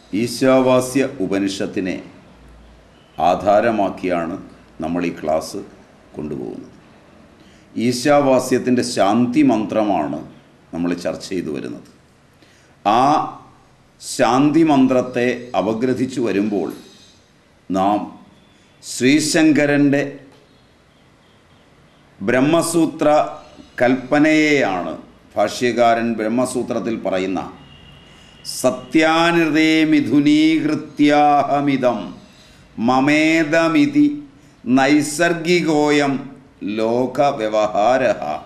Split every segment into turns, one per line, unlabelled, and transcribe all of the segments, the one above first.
ഈശാവാസ്യ ഉപനിഷത്തിനെ ആധാരമാക്കിയാണ് നമ്മൾ ഈ ക്ലാസ് കൊണ്ടുപോകുന്നത് ഈശാവാസ്യത്തിൻ്റെ ശാന്തി മന്ത്രമാണ് നമ്മൾ ചർച്ച ചെയ്തു വരുന്നത് ആ ശാന്തി മന്ത്രത്തെ അപഗ്രഥിച്ചു വരുമ്പോൾ നാം ശ്രീശങ്കരൻ്റെ ബ്രഹ്മസൂത്ര കൽപ്പനയെയാണ് ഭാഷ്യകാരൻ ബ്രഹ്മസൂത്രത്തിൽ പറയുന്ന സത്യാനിർദേ മിഥുനീകൃത്യാഹമിതം മമേദമിതി നൈസർഗികോയം ലോകവ്യവഹാര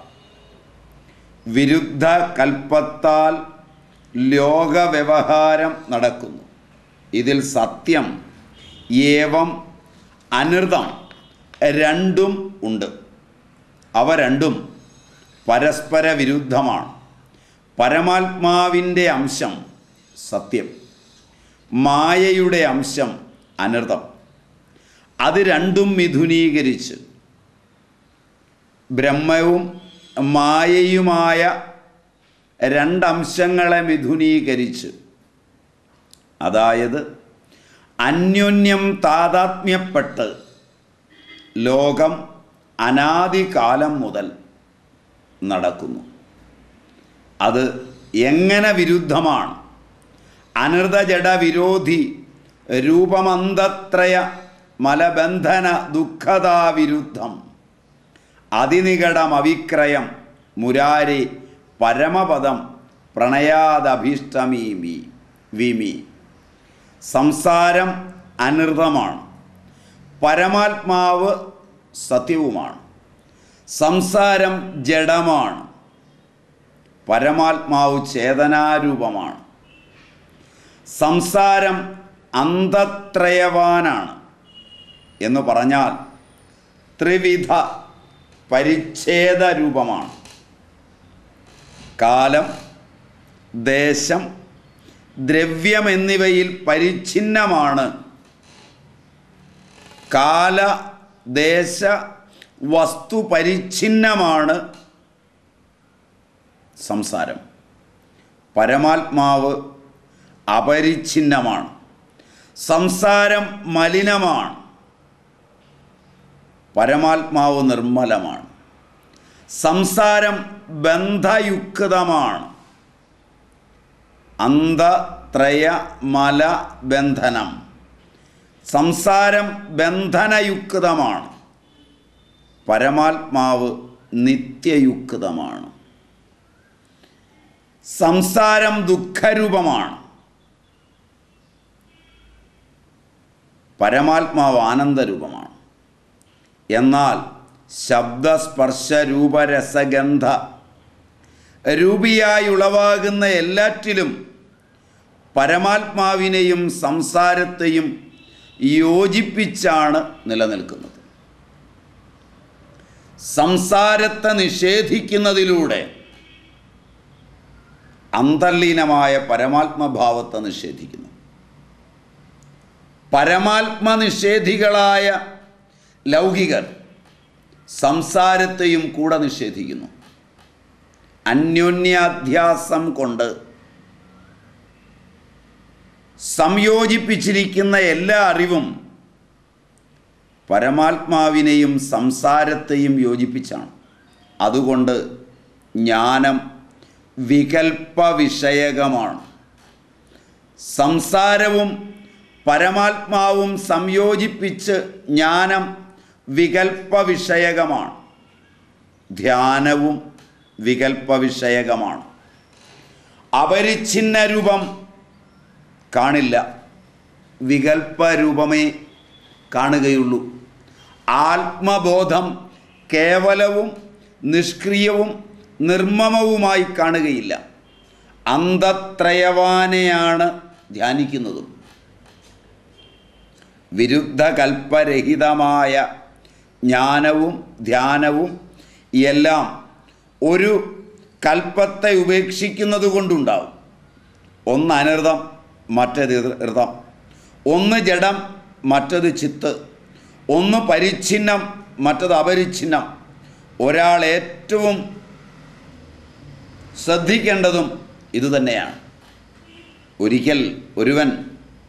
വിരുദ്ധ കൽപ്പത്താൽ ലോകവ്യവഹാരം നടക്കുന്നു ഇതിൽ സത്യം ഏവം അനൃതം രണ്ടും ഉണ്ട് അവ രണ്ടും പരസ്പര വിരുദ്ധമാണ് പരമാത്മാവിൻ്റെ അംശം സത്യം മായയുടെ അംശം അനർത്ഥം അത് രണ്ടും മിഥുനീകരിച്ച് ബ്രഹ്മവും മായയുമായ രണ്ടംശങ്ങളെ മിഥുനീകരിച്ച് അതായത് അന്യോന്യം താതാത്മ്യപ്പെട്ട് ലോകം അനാദികാലം മുതൽ നടക്കുന്നു അത് എങ്ങനെ വിരുദ്ധമാണ് അനൃതജട വിരോധി രൂപമന്തത്രയ മലബന്ധന ദുഃഖതാ വിരുദ്ധം അതിനികടം അവിക്രയം മുരാരി പരമപദം പ്രണയാദഭീഷ്ടമീമി വിമി സംസാരം അനൃതമാണ് പരമാത്മാവ് സത്യവുമാണ് സംസാരം ജഡമാണ് പരമാത്മാവ് ചേതനാരൂപമാണ് സംസാരം അന്തത്രയവാനാണ് എന്ന് പറഞ്ഞാൽ ത്രിവിധ പരിച്ഛേദ രൂപമാണ് കാലം ദേശം ദ്രവ്യം എന്നിവയിൽ പരിച്ഛിന്നമാണ് കാല ദേശ വസ്തു പരിച്ഛിന്നമാണ് സംസാരം പരമാത്മാവ് അപരിച്ഛിന്നമാണ് സംസാരം മലിനമാണ് പരമാത്മാവ് നിർമ്മലമാണ് സംസാരം ബന്ധയുക്തമാണ് അന്തത്രയ മല ബന്ധനം സംസാരം ബന്ധനയുക്തമാണ് പരമാത്മാവ് നിത്യയുക്തമാണ് സംസാരം ദുഃഖരൂപമാണ് പരമാത്മാവ് ആനന്ദരൂപമാണ് എന്നാൽ ശബ്ദസ്പർശ രൂപരസഗന്ധ രൂപിയായി ഉളവാകുന്ന എല്ലാറ്റിലും പരമാത്മാവിനെയും സംസാരത്തെയും യോജിപ്പിച്ചാണ് നിലനിൽക്കുന്നത് സംസാരത്തെ നിഷേധിക്കുന്നതിലൂടെ അന്തർലീനമായ പരമാത്മഭാവത്തെ നിഷേധിക്കുന്നു പരമാത്മനിഷേധികളായ ലൗകികർ സംസാരത്തെയും കൂടെ നിഷേധിക്കുന്നു അന്യോന്യാധ്യാസം കൊണ്ട് സംയോജിപ്പിച്ചിരിക്കുന്ന എല്ലാ അറിവും പരമാത്മാവിനെയും സംസാരത്തെയും യോജിപ്പിച്ചാണ് അതുകൊണ്ട് ജ്ഞാനം വികൽപ്പ വിഷയകമാണ് സംസാരവും പരമാത്മാവും സംയോജിപ്പിച്ച് ജ്ഞാനം വികൽപ്പ വിഷയകമാണ് ധ്യാനവും വികൽപ്പ വിഷയകമാണ് അപരിച്ഛിന്ന രൂപം കാണില്ല വികൽപ്പ രൂപമേ കാണുകയുള്ളൂ ആത്മബോധം കേവലവും നിഷ്ക്രിയവും നിർമ്മമവുമായി കാണുകയില്ല അന്തത്രയവാനെയാണ് ധ്യാനിക്കുന്നതും വിരുദ്ധ കൽപ്പരഹിതമായ ജ്ഞാനവും ധ്യാനവും എല്ലാം ഒരു കൽപ്പത്തെ ഉപേക്ഷിക്കുന്നത് കൊണ്ടുണ്ടാവും ഒന്ന് അനൃതം മറ്റേത് ഋതം ഒന്ന് ജഡം മറ്റത് ചിത്ത് ഒന്ന് പരിച്ഛിന്നം മറ്റത് അപരിച്ഛിന്നം ഒരാൾ ഏറ്റവും ശ്രദ്ധിക്കേണ്ടതും ഇതുതന്നെയാണ് ഒരിക്കൽ ഒരുവൻ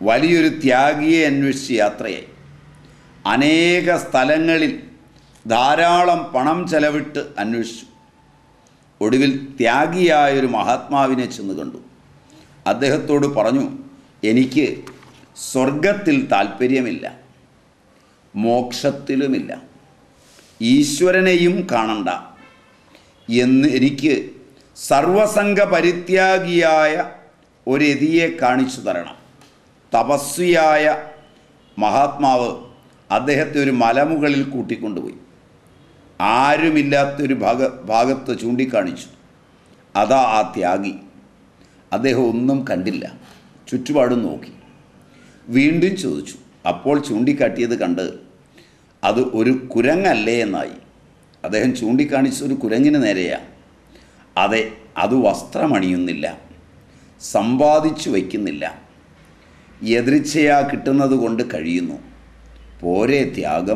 വലിയൊരു ത്യാഗിയെ അന്വേഷിച്ച് യാത്രയായി അനേക സ്ഥലങ്ങളിൽ ധാരാളം പണം ചെലവിട്ട് അന്വേഷിച്ചു ഒടുവിൽ ത്യാഗിയായൊരു മഹാത്മാവിനെ ചെന്ന് കണ്ടു അദ്ദേഹത്തോട് പറഞ്ഞു എനിക്ക് സ്വർഗത്തിൽ താല്പര്യമില്ല മോക്ഷത്തിലുമില്ല ഈശ്വരനെയും കാണണ്ട എന്ന് എനിക്ക് സർവസംഘ പരിത്യാഗിയായ ഒരു എതിയെ കാണിച്ചു തരണം തപസ്വിയായ മഹാത്മാവ് അദ്ദേഹത്തെ ഒരു മലമുകളിൽ കൂട്ടിക്കൊണ്ടുപോയി ആരുമില്ലാത്തൊരു ഭാഗ ഭാഗത്ത് ചൂണ്ടിക്കാണിച്ചു അതാ ആ ത്യാഗി അദ്ദേഹം ഒന്നും കണ്ടില്ല ചുറ്റുപാടും നോക്കി വീണ്ടും ചോദിച്ചു അപ്പോൾ ചൂണ്ടിക്കാട്ടിയത് കണ്ട് അത് ഒരു കുരങ്ങല്ലേ എന്നായി അദ്ദേഹം ചൂണ്ടിക്കാണിച്ച ഒരു കുരങ്ങിന് നേരെയാ അതെ അത് വസ്ത്രമണിയുന്നില്ല സമ്പാദിച്ചു വയ്ക്കുന്നില്ല എതിർച്ചയാ കിട്ടുന്നത് കൊണ്ട് കഴിയുന്നു പോരെ ത്യാഗം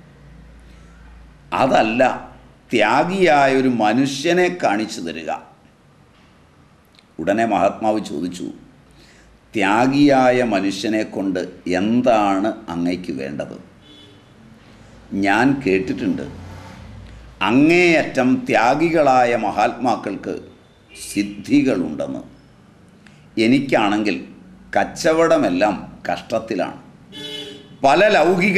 അതല്ല ത്യാഗിയായ ഒരു മനുഷ്യനെ കാണിച്ചു തരിക ഉടനെ മഹാത്മാവ് ചോദിച്ചു ത്യാഗിയായ മനുഷ്യനെ കൊണ്ട് എന്താണ് അങ്ങയ്ക്ക് വേണ്ടത് ഞാൻ കേട്ടിട്ടുണ്ട് അങ്ങേയറ്റം ത്യാഗികളായ മഹാത്മാക്കൾക്ക് സിദ്ധികളുണ്ടെന്ന് എനിക്കാണെങ്കിൽ കച്ചവടമെല്ലാം കഷ്ടത്തിലാണ് പല ലൗകിക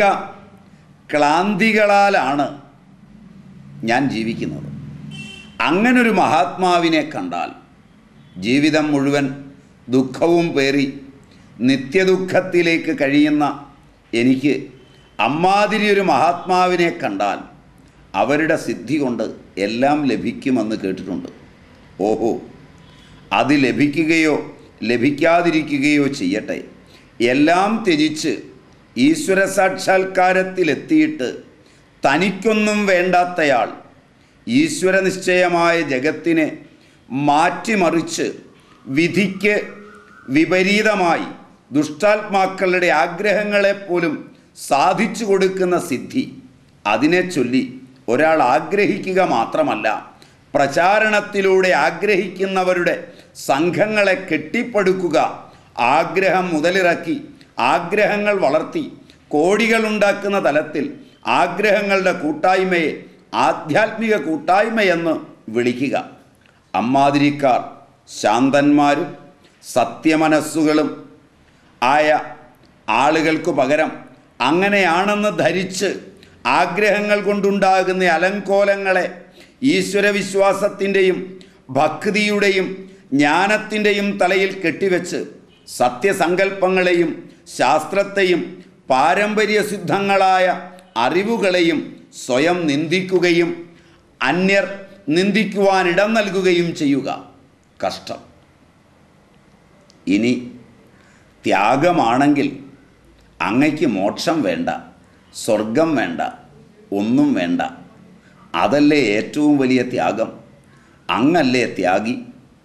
ക്ലാന്തികളാലാണ് ഞാൻ ജീവിക്കുന്നത് അങ്ങനൊരു മഹാത്മാവിനെ കണ്ടാൽ ജീവിതം മുഴുവൻ ദുഃഖവും പേറി നിത്യദുഃഖത്തിലേക്ക് കഴിയുന്ന എനിക്ക് അമ്മാതിരി ഒരു മഹാത്മാവിനെ കണ്ടാൽ അവരുടെ സിദ്ധി കൊണ്ട് എല്ലാം ലഭിക്കുമെന്ന് കേട്ടിട്ടുണ്ട് ഓഹോ അത് ലഭിക്കുകയോ ലഭിക്കാതിരിക്കുകയോ ചെയ്യട്ടെ എല്ലാം ത്യജിച്ച് ഈശ്വര സാക്ഷാത്കാരത്തിലെത്തിയിട്ട് തനിക്കൊന്നും വേണ്ടാത്തയാൾ ഈശ്വര നിശ്ചയമായ ജഗത്തിനെ മാറ്റിമറിച്ച് വിധിക്ക് വിപരീതമായി ദുഷ്ടാത്മാക്കളുടെ ആഗ്രഹങ്ങളെപ്പോലും സാധിച്ചു കൊടുക്കുന്ന സിദ്ധി അതിനെ ചൊല്ലി ഒരാൾ ആഗ്രഹിക്കുക മാത്രമല്ല പ്രചാരണത്തിലൂടെ ആഗ്രഹിക്കുന്നവരുടെ സംഘങ്ങളെ കെട്ടിപ്പടുക്കുക ആഗ്രഹം മുതലിറക്കി ആഗ്രഹങ്ങൾ വളർത്തി കോടികളുണ്ടാക്കുന്ന തലത്തിൽ ആഗ്രഹങ്ങളുടെ കൂട്ടായ്മയെ ആധ്യാത്മിക കൂട്ടായ്മയെന്ന് വിളിക്കുക അമ്മാതിരിക്കാർ ശാന്തന്മാരും സത്യമനസ്സുകളും ആയ ആളുകൾക്ക് പകരം അങ്ങനെയാണെന്ന് ധരിച്ച് ആഗ്രഹങ്ങൾ കൊണ്ടുണ്ടാകുന്ന അലങ്കോലങ്ങളെ ഈശ്വരവിശ്വാസത്തിൻ്റെയും ഭക്തിയുടെയും ജ്ഞാനത്തിൻ്റെയും തലയിൽ കെട്ടിവെച്ച് സത്യസങ്കല്പങ്ങളെയും ശാസ്ത്രത്തെയും പാരമ്പര്യസിദ്ധങ്ങളായ അറിവുകളെയും സ്വയം നിന്ദിക്കുകയും അന്യർ നിന്ദിക്കുവാൻ ഇടം നൽകുകയും ചെയ്യുക കഷ്ടം ഇനി ത്യാഗമാണെങ്കിൽ അങ്ങയ്ക്ക് മോക്ഷം വേണ്ട സ്വർഗം വേണ്ട ഒന്നും വേണ്ട അതല്ലേ ഏറ്റവും വലിയ ത്യാഗം അങ്ങല്ലേ ത്യാഗി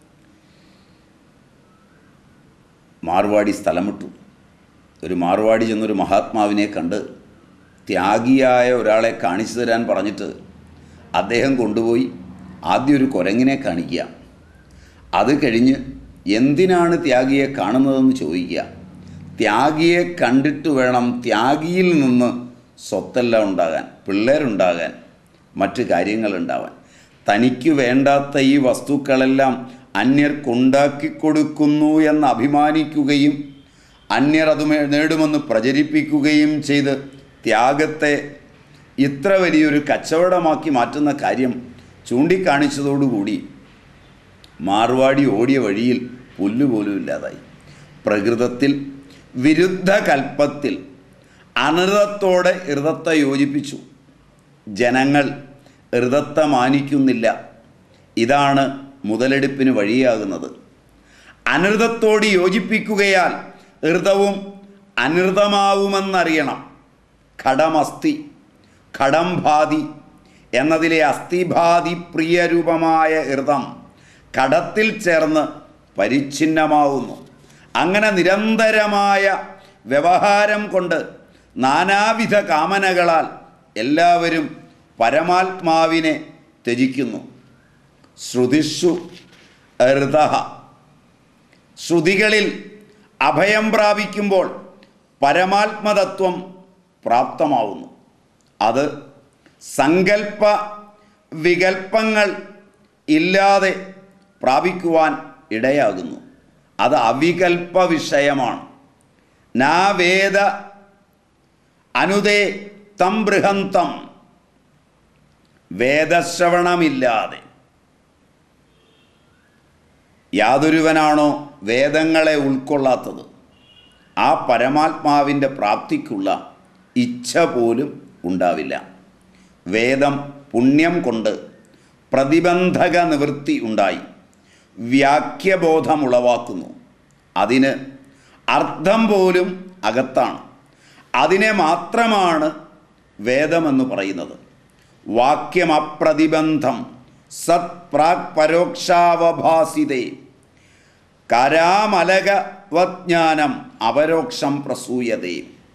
മാർവാടി സ്ഥലം വിട്ടു ഒരു മാർവാടി ചെന്നൊരു മഹാത്മാവിനെ കണ്ട് ത്യാഗിയായ ഒരാളെ കാണിച്ചു തരാൻ പറഞ്ഞിട്ട് അദ്ദേഹം കൊണ്ടുപോയി ആദ്യം ഒരു കുരങ്ങിനെ കാണിക്കുക അത് കഴിഞ്ഞ് എന്തിനാണ് ത്യാഗിയെ കാണുന്നതെന്ന് ചോദിക്കുക ത്യാഗിയെ കണ്ടിട്ട് വേണം ത്യാഗിയിൽ നിന്ന് സ്വത്തെല്ലാം ഉണ്ടാകാൻ പിള്ളേരുണ്ടാകാൻ മറ്റ് കാര്യങ്ങളുണ്ടാവാൻ തനിക്ക് വേണ്ടാത്ത ഈ വസ്തുക്കളെല്ലാം അന്യർക്കുണ്ടാക്കി കൊടുക്കുന്നു എന്ന് അഭിമാനിക്കുകയും അന്യർ അത് മേ- നേടുമെന്ന് പ്രചരിപ്പിക്കുകയും ചെയ്ത് ത്യാഗത്തെ ഇത്ര വലിയൊരു കച്ചവടമാക്കി മാറ്റുന്ന കാര്യം ചൂണ്ടിക്കാണിച്ചതോടുകൂടി മാർവാടി ഓടിയ വഴിയിൽ പുല്ലുപോലും ഇല്ലാതായി പ്രകൃതത്തിൽ വിരുദ്ധ കൽപ്പത്തിൽ അനൃതത്തോടെ ഋതത്തെ യോജിപ്പിച്ചു ജനങ്ങൾ ഋതത്തെ മാനിക്കുന്നില്ല ഇതാണ് മുതലെടുപ്പിന് വഴിയാകുന്നത് അനൃതത്തോട് യോജിപ്പിക്കുകയാൽ ഋതവും അനൃതമാവുമെന്നറിയണം ഘടമസ്തി ഘടംഭാതി എന്നതിലെ അസ്ഥിഭാതി പ്രിയരൂപമായ ഋതം ഘടത്തിൽ ചേർന്ന് പരിച്ഛിന്നമാവുന്നു അങ്ങനെ നിരന്തരമായ വ്യവഹാരം കൊണ്ട് നാനാവിധ കാമനകളാൽ എല്ലാവരും പരമാത്മാവിനെ ത്യജിക്കുന്നു ശ്രുതിഷു ഋത ശ്രുതികളിൽ അഭയം പ്രാപിക്കുമ്പോൾ പരമാത്മതത്വം പ്രാപ്തമാവുന്നു അത് സങ്കല്പ വികൽപ്പങ്ങൾ ഇല്ലാതെ പ്രാപിക്കുവാൻ ഇടയാകുന്നു അത് അവികൽപ്പ വിഷയമാണ് നാ വേദ അനുദേ തം ബൃഹന്തം വേദശ്രവണമില്ലാതെ യാതൊരുവനാണോ വേദങ്ങളെ ഉൾക്കൊള്ളാത്തത് ആ പരമാത്മാവിൻ്റെ പ്രാപ്തിക്കുള്ള ഇച്ഛ പോലും ഉണ്ടാവില്ല വേദം പുണ്യം കൊണ്ട് പ്രതിബന്ധക നിവൃത്തി ഉണ്ടായി വ്യാഖ്യബോധമുളവാക്കുന്നു അതിന് അർത്ഥം പോലും അകത്താണ് അതിനെ മാത്രമാണ് വേദമെന്ന് പറയുന്നത് വാക്യമപ്രതിബന്ധം സത് പ്രാക് പരോക്ഷാവഭാസിതേ കരാമലകവജ്ഞാനം അപരോക്ഷം പ്രസൂയതേ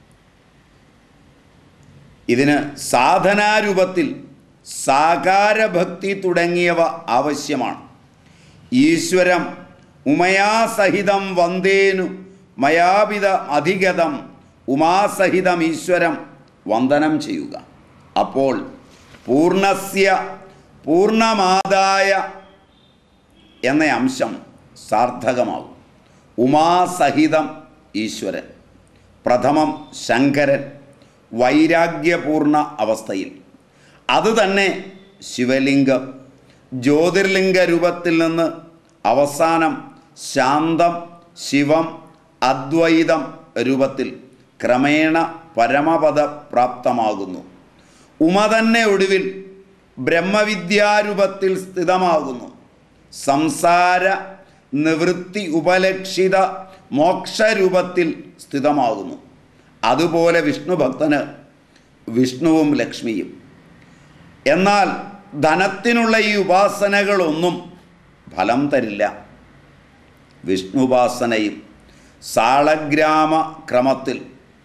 ഇതിന് സാധനാരൂപത്തിൽ സാകാരഭക്തി തുടങ്ങിയവ ആവശ്യമാണ് ഈശ്വരം ഉമയാസഹിതം വന്ദേനു മയാപിത അധിഗതം ഉമാസഹിതം ഈശ്വരം വന്ദനം ചെയ്യുക അപ്പോൾ പൂർണ്ണസ്യ പൂർണ്ണമാതായ എന്ന അംശം സാർത്ഥകമാകും ഉമാസഹിതം ഈശ്വരൻ പ്രഥമം ശങ്കരൻ വൈരാഗ്യപൂർണ അവസ്ഥയിൽ അത് തന്നെ ശിവലിംഗം ജ്യോതിർലിംഗ രൂപത്തിൽ നിന്ന് അവസാനം ശാന്തം ശിവം അദ്വൈതം രൂപത്തിൽ ക്രമേണ പരമപദ പ്രാപ്തമാകുന്നു ഉമ തന്നെ ഒടുവിൽ ബ്രഹ്മവിദ്യാരൂപത്തിൽ സ്ഥിതമാകുന്നു സംസാര നിവൃത്തി ഉപലക്ഷിത മോക്ഷരൂപത്തിൽ സ്ഥിതമാകുന്നു അതുപോലെ വിഷ്ണു ഭക്തന് വിഷ്ണുവും ലക്ഷ്മിയും എന്നാൽ ധനത്തിനുള്ള ഈ ഉപാസനകളൊന്നും ഫലം തരില്ല വിഷ്ണുപാസനയും സാളഗ്രാമ ക്രമത്തിൽ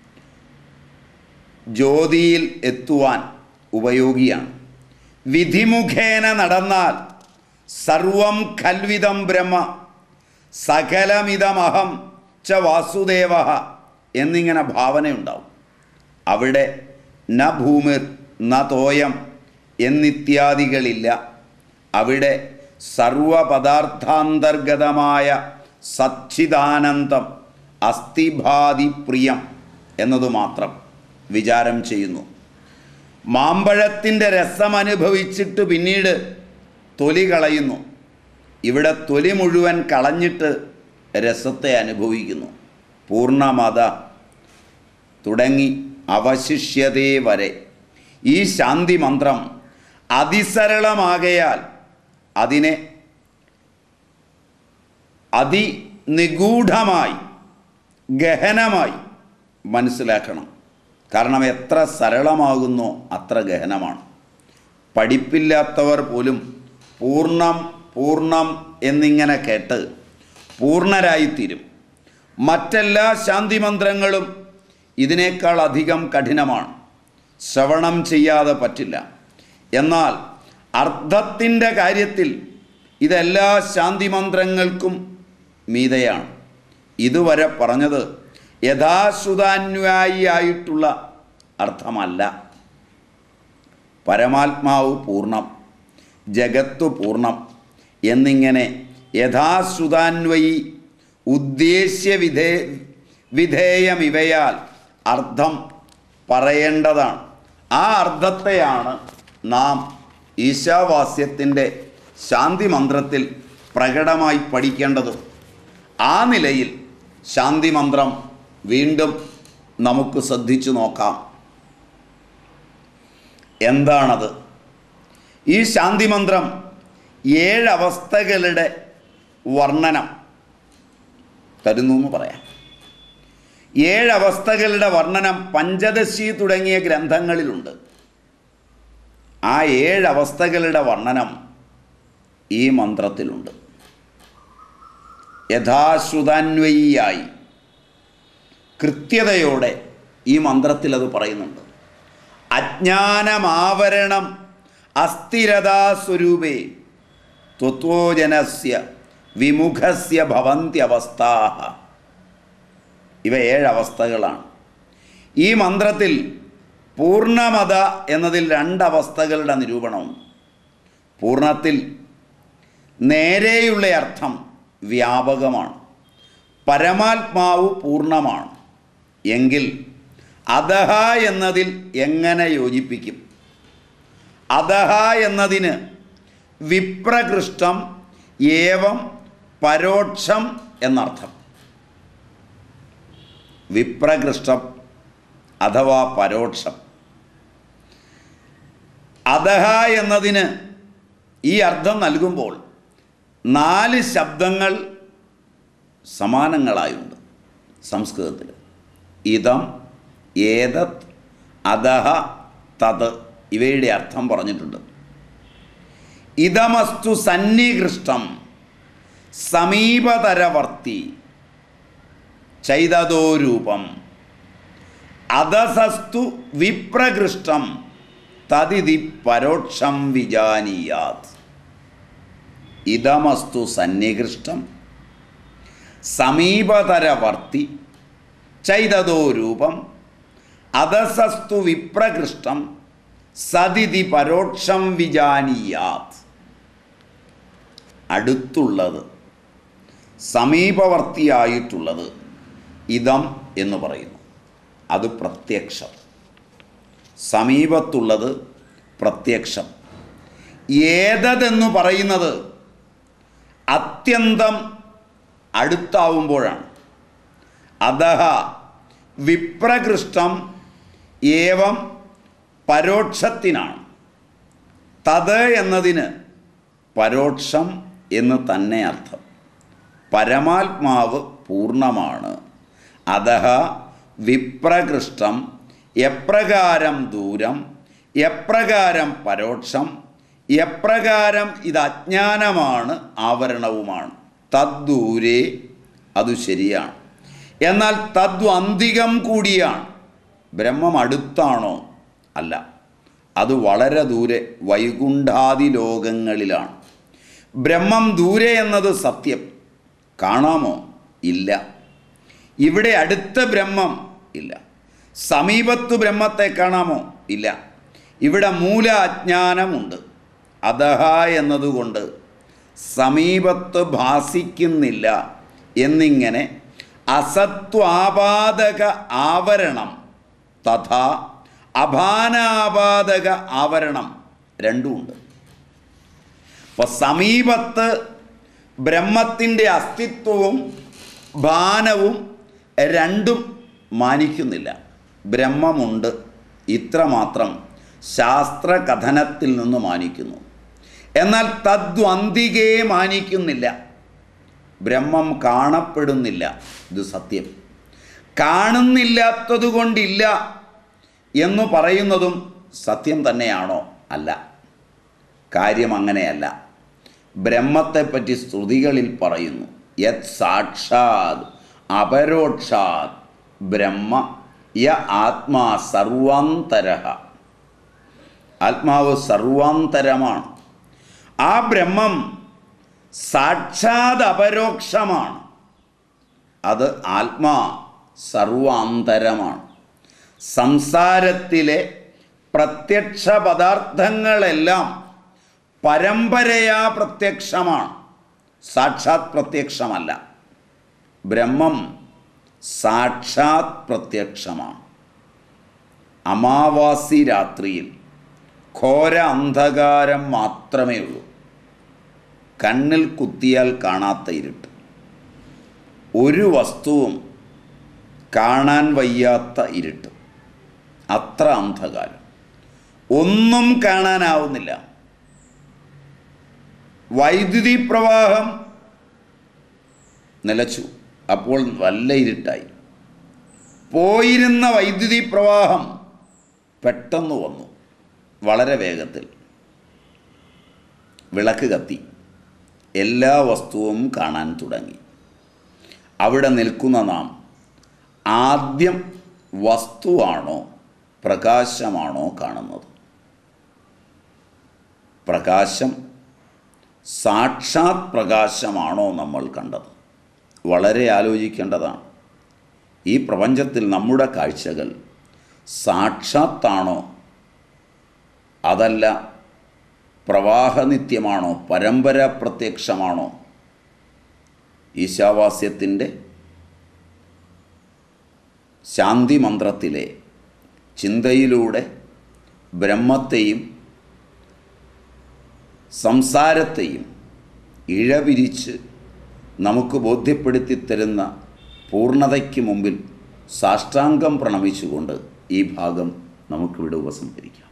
ജ്യോതിയിൽ എത്തുവാൻ ഉപയോഗിയാണ് വിധിമുഖേന നടന്നാൽ സർവം കൽവിതം ബ്രഹ്മ സകലമിതമഹം ച വാസുദേവ എന്നിങ്ങനെ ഭാവനയുണ്ടാവും അവിടെ ന ഭൂമിർ ന തോയം എന്നിത്യാദികളില്ല അവിടെ സർവപദാർത്ഥാന്തർഗതമായ സച്ചിദാനന്ദം അസ്ഥിഭാതി പ്രിയം എന്നതു മാത്രം വിചാരം ചെയ്യുന്നു മാമ്പഴത്തിൻ്റെ രസം അനുഭവിച്ചിട്ട് പിന്നീട് തൊലി കളയുന്നു ഇവിടെ തൊലി മുഴുവൻ കളഞ്ഞിട്ട് രസത്തെ അനുഭവിക്കുന്നു പൂർണ്ണമത തുടങ്ങി അവശിഷ്യതേ വരെ ഈ ശാന്തി മന്ത്രം അതിസരളമാകയാൽ അതിനെ അതിനിഗൂഢമായി ഗഹനമായി മനസ്സിലാക്കണം കാരണം എത്ര സരളമാകുന്നോ അത്ര ഗഹനമാണ് പഠിപ്പില്ലാത്തവർ പോലും പൂർണ്ണം പൂർണ്ണം എന്നിങ്ങനെ കേട്ട് പൂർണ്ണരായിത്തീരും മറ്റെല്ലാ ശാന്തി മന്ത്രങ്ങളും ഇതിനേക്കാൾ അധികം കഠിനമാണ് ശ്രവണം ചെയ്യാതെ പറ്റില്ല എന്നാൽ അർത്ഥത്തിൻ്റെ കാര്യത്തിൽ ഇതെല്ലാ ശാന്തി മന്ത്രങ്ങൾക്കും മീതയാണ് ഇതുവരെ പറഞ്ഞത് യഥാശ്രുതാന്വായി ആയിട്ടുള്ള അർത്ഥമല്ല പരമാത്മാവ് പൂർണ്ണം ജഗത്തു പൂർണ്ണം എന്നിങ്ങനെ യഥാശ്രുതാന്വയി ഉദ്ദേശ്യ വിധേ വിധേയമിവയാൽ അർത്ഥം പറയേണ്ടതാണ് ആ അർത്ഥത്തെയാണ് നാം ഈശാവാസ്യത്തിൻ്റെ ശാന്തി മന്ത്രത്തിൽ പ്രകടമായി പഠിക്കേണ്ടത് ആ നിലയിൽ ശാന്തി മന്ത്രം വീണ്ടും നമുക്ക് ശ്രദ്ധിച്ചു നോക്കാം എന്താണത് ഈ ശാന്തി മന്ത്രം ഏഴവസ്ഥകളുടെ വർണ്ണനം തരുന്നു എന്ന് പറയാം ഏഴവസ്ഥകളുടെ വർണ്ണനം പഞ്ചദശി തുടങ്ങിയ ഗ്രന്ഥങ്ങളിലുണ്ട് ആ ഏഴവസ്ഥകളുടെ വർണ്ണനം ഈ മന്ത്രത്തിലുണ്ട് യഥാശ്രുതാന്വയിയായി കൃത്യതയോടെ ഈ മന്ത്രത്തിൽ അത് പറയുന്നുണ്ട് അജ്ഞാനമാവരണം അസ്ഥിരതാസ്വരൂപേ ത്വത്വോജനസ്യ വിമുഖസ്യ ഭവന്ത്യവസ്ഥാ ഇവ ഏഴ് അവസ്ഥകളാണ് ഈ മന്ത്രത്തിൽ പൂർണ്ണമത എന്നതിൽ രണ്ടവസ്ഥകളുടെ നിരൂപണമുണ്ട് പൂർണ്ണത്തിൽ നേരെയുള്ള അർത്ഥം വ്യാപകമാണ് പരമാത്മാവ് പൂർണ്ണമാണ് എങ്കിൽ അധഹ എന്നതിൽ എങ്ങനെ യോജിപ്പിക്കും അധഹ എന്നതിന് വിപ്രകൃഷ്ടം ഏവം പരോക്ഷം എന്നർത്ഥം വിപ്രകൃഷ്ടം അഥവാ പരോക്ഷം അധഹ എന്നതിന് ഈ അർത്ഥം നൽകുമ്പോൾ നാല് ശബ്ദങ്ങൾ സമാനങ്ങളായുണ്ട് സംസ്കൃതത്തിൽ ഇതം ഏതത് അധഹ തത് ഇവയുടെ അർത്ഥം പറഞ്ഞിട്ടുണ്ട് ഇതമസ്തു സന്നികൃഷ്ടം സമീപതരവർത്തി ചൈതതോ രൂപം അധസസ്തു വിപ്രകൃഷ്ടം തതിഥി പരോക്ഷം വിജാനീയാത് ഇതമസ്തു സന്നികൃഷ്ടം സമീപതരവർത്തി ചൈതതോ രൂപം അധസസ്തു വിപ്രകൃഷ്ടം സതിഥി പരോക്ഷം വിജാനീയാത് അടുത്തുള്ളത് സമീപവർത്തിയായിട്ടുള്ളത് ഇതം എന്ന് പറയുന്നു അത് പ്രത്യക്ഷം സമീപത്തുള്ളത് പ്രത്യക്ഷം ഏതതെന്ന് പറയുന്നത് അത്യന്തം അടുത്താവുമ്പോഴാണ് അതഹ വിപ്രകൃഷ്ടം ഏവം പരോക്ഷത്തിനാണ് തത് എന്നതിന് പരോക്ഷം എന്ന് തന്നെ അർത്ഥം പരമാത്മാവ് പൂർണ്ണമാണ് അതഹ വിപ്രകൃഷ്ടം എപ്രകാരം ദൂരം എപ്രകാരം പരോക്ഷം എപ്രകാരം ഇത് അജ്ഞാനമാണ് ആവരണവുമാണ് തദ്ദൂരെ അത് ശരിയാണ് എന്നാൽ തദ്വന്തികം കൂടിയാണ് ബ്രഹ്മം അടുത്താണോ അല്ല അത് വളരെ ദൂരെ വൈകുണ്ഠാദി ലോകങ്ങളിലാണ് ബ്രഹ്മം ദൂരെ എന്നത് സത്യം കാണാമോ ഇല്ല ഇവിടെ അടുത്ത ബ്രഹ്മം ഇല്ല സമീപത്തു ബ്രഹ്മത്തെ കാണാമോ ഇല്ല ഇവിടെ മൂല അജ്ഞാനമുണ്ട് അതഹ എന്നതുകൊണ്ട് സമീപത്ത് ഭാസിക്കുന്നില്ല എന്നിങ്ങനെ അസത്വാപാദക ആവരണം തഥാ അഭാനാപാദക ആവരണം രണ്ടുമുണ്ട് അപ്പോൾ സമീപത്ത് ബ്രഹ്മത്തിൻ്റെ അസ്തിത്വവും ഭാനവും രണ്ടും മാനിക്കുന്നില്ല ബ്രഹ്മമുണ്ട് ഇത്രമാത്രം ശാസ്ത്രകഥനത്തിൽ നിന്ന് മാനിക്കുന്നു എന്നാൽ തദ്വന്തികയെ മാനിക്കുന്നില്ല ബ്രഹ്മം കാണപ്പെടുന്നില്ല ഇത് സത്യം കാണുന്നില്ലാത്തതുകൊണ്ടില്ല എന്ന് പറയുന്നതും സത്യം തന്നെയാണോ അല്ല കാര്യം അങ്ങനെയല്ല ബ്രഹ്മത്തെപ്പറ്റി സ്തുതികളിൽ പറയുന്നു യത് സാക്ഷാത് അപരോക്ഷാത് ബ്രഹ്മ യ ആത്മാ സർവാന്തര ആത്മാവ് സർവാന്തരമാണ് ആ ബ്രഹ്മം സാക്ഷാത് അപരോക്ഷമാണ് അത് ആത്മാ സർവാന്തരമാണ് സംസാരത്തിലെ പ്രത്യക്ഷ പദാർത്ഥങ്ങളെല്ലാം പരമ്പരയാ പ്രത്യക്ഷമാണ് സാക്ഷാത് പ്രത്യക്ഷമല്ല ബ്രഹ്മം സാക്ഷാത് പ്രത്യക്ഷമാണ് അമാവാസി രാത്രിയിൽ ഘോര അന്ധകാരം മാത്രമേ ഉള്ളൂ കണ്ണിൽ കുത്തിയാൽ കാണാത്ത ഇരുട്ട് ഒരു വസ്തുവും കാണാൻ വയ്യാത്ത ഇരുട്ട് അത്ര അന്ധകാരം ഒന്നും കാണാനാവുന്നില്ല വൈദ്യുതി പ്രവാഹം നിലച്ചു അപ്പോൾ നല്ല ഇരുട്ടായി പോയിരുന്ന വൈദ്യുതി പ്രവാഹം പെട്ടെന്ന് വന്നു വളരെ വേഗത്തിൽ വിളക്ക് കത്തി എല്ലാ വസ്തുവും കാണാൻ തുടങ്ങി അവിടെ നിൽക്കുന്ന നാം ആദ്യം വസ്തുവാണോ പ്രകാശമാണോ കാണുന്നത് പ്രകാശം സാക്ഷാത് പ്രകാശമാണോ നമ്മൾ കണ്ടത് വളരെ ആലോചിക്കേണ്ടതാണ് ഈ പ്രപഞ്ചത്തിൽ നമ്മുടെ കാഴ്ചകൾ സാക്ഷാത്താണോ അതല്ല പ്രവാഹനിത്യമാണോ പരമ്പര പ്രത്യക്ഷമാണോ ഈശാവാസ്യത്തിൻ്റെ ശാന്തി മന്ത്രത്തിലെ ചിന്തയിലൂടെ ബ്രഹ്മത്തെയും സംസാരത്തെയും ഇഴപിരിച്ച് നമുക്ക് ബോധ്യപ്പെടുത്തി തരുന്ന പൂർണ്ണതയ്ക്ക് മുമ്പിൽ സാഷ്ടാംഗം പ്രണമിച്ചുകൊണ്ട് ഈ ഭാഗം നമുക്കിവിടെ ഉപസംഹരിക്കാം